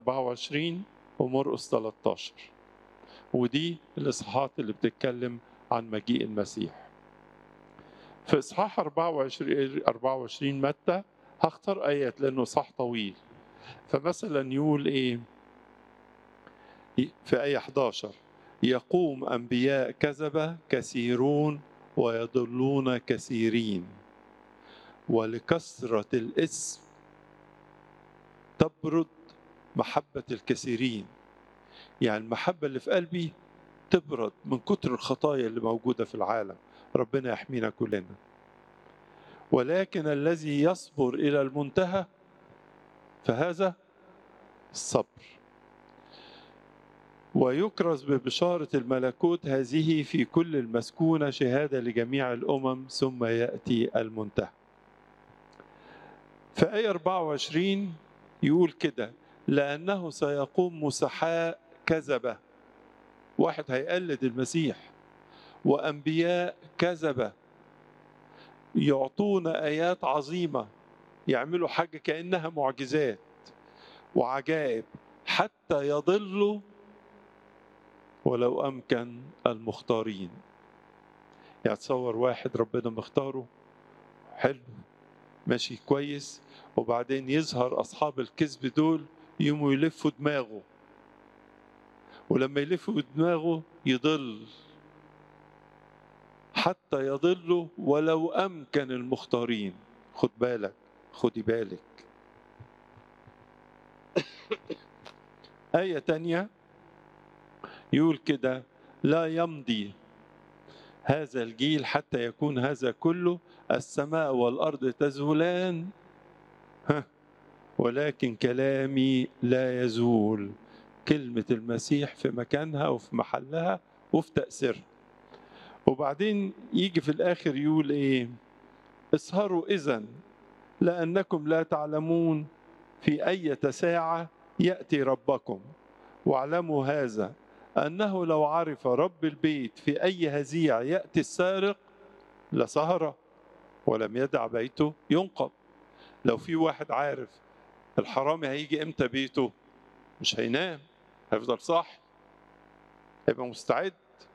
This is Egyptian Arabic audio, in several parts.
24 ومرقس 13 ودي الإصحاحات اللي بتتكلم عن مجيء المسيح في إصحاح 24 24 متى هختار آيات لأنه صح طويل فمثلا يقول إيه في آية 11 يقوم أنبياء كذبة كثيرون ويضلون كثيرين ولكثرة الاسم تبرد محبة الكثيرين يعني المحبة اللي في قلبي تبرد من كتر الخطايا اللي موجودة في العالم ربنا يحمينا كلنا ولكن الذي يصبر إلى المنتهى فهذا الصبر ويكرز ببشارة الملكوت هذه في كل المسكونة شهادة لجميع الأمم ثم يأتي المنتهى في آية 24 يقول كده لأنه سيقوم مسحاء كذبة واحد هيقلد المسيح وأنبياء كذبة يعطون آيات عظيمة يعملوا حاجة كأنها معجزات وعجائب حتى يضلوا ولو أمكن المختارين يعني تصور واحد ربنا مختاره حلو ماشي كويس وبعدين يظهر أصحاب الكذب دول يقوموا يلفوا دماغه ولما يلفوا دماغه يضل حتى يضلوا ولو أمكن المختارين خد بالك خدي بالك آية تانية يقول كده لا يمضي هذا الجيل حتى يكون هذا كله السماء والأرض تزولان ها ولكن كلامي لا يزول كلمة المسيح في مكانها وفي محلها وفي تأثيرها وبعدين يجي في الآخر يقول إيه اسهروا إذا لأنكم لا تعلمون في أي ساعة يأتي ربكم واعلموا هذا أنه لو عرف رب البيت في أي هزيع يأتي السارق لسهر ولم يدع بيته ينقب لو في واحد عارف الحرامي هيجي امتى بيته مش هينام هيفضل صاحي هيبقى مستعد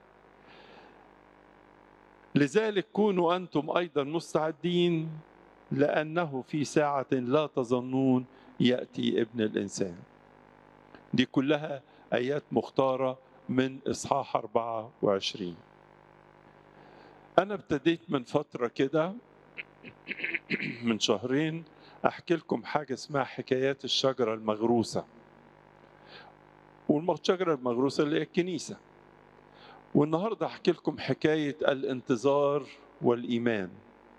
لذلك كونوا أنتم أيضا مستعدين لأنه في ساعة لا تظنون يأتي ابن الإنسان دي كلها آيات مختارة من إصحاح 24 أنا ابتديت من فترة كده من شهرين أحكي لكم حاجة اسمها حكايات الشجرة المغروسة والشجرة المغروسة اللي هي الكنيسة والنهاردة أحكي لكم حكاية الانتظار والإيمان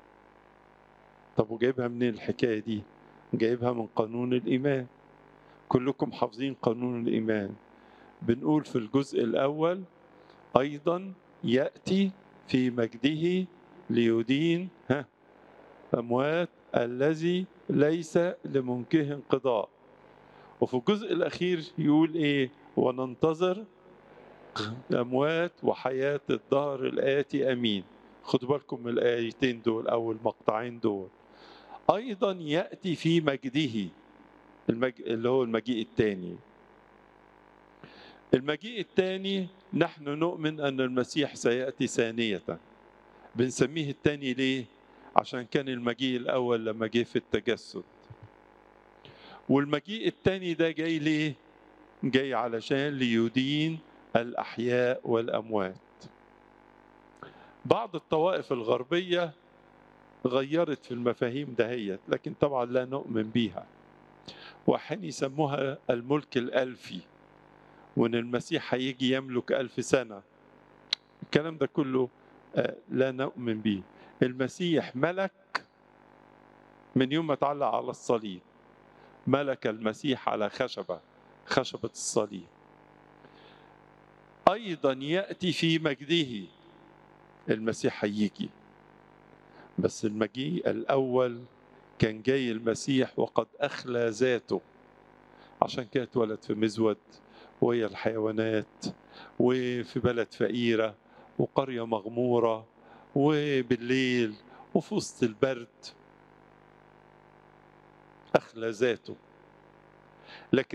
طب وجايبها منين الحكاية دي؟ جايبها من قانون الإيمان كلكم حافظين قانون الإيمان بنقول في الجزء الأول أيضا يأتي في مجده ليدين ها أموات الذي ليس لمنكه انقضاء وفي الجزء الأخير يقول إيه وننتظر أموات وحياة الدهر الآتي أمين خدوا بالكم من الآيتين دول أو المقطعين دول أيضا يأتي في مجده المج... اللي هو المجيء الثاني المجيء الثاني نحن نؤمن أن المسيح سيأتي ثانية بنسميه الثاني ليه؟ عشان كان المجيء الأول لما جه في التجسد والمجيء الثاني ده جاي ليه؟ جاي علشان ليدين الأحياء والأموات بعض الطوائف الغربية غيرت في المفاهيم دهيت لكن طبعا لا نؤمن بيها وحين يسموها الملك الألفي وإن المسيح هيجي يملك ألف سنة الكلام ده كله لا نؤمن به المسيح ملك من يوم ما اتعلق على الصليب ملك المسيح على خشبة خشبة الصليب أيضا يأتي في مجده المسيح هيجي بس المجيء الأول كان جاي المسيح وقد أخلى ذاته عشان كده اتولد في مزود وهي الحيوانات وفي بلد فقيرة وقرية مغمورة وبالليل وفي وسط البرد أخلى ذاته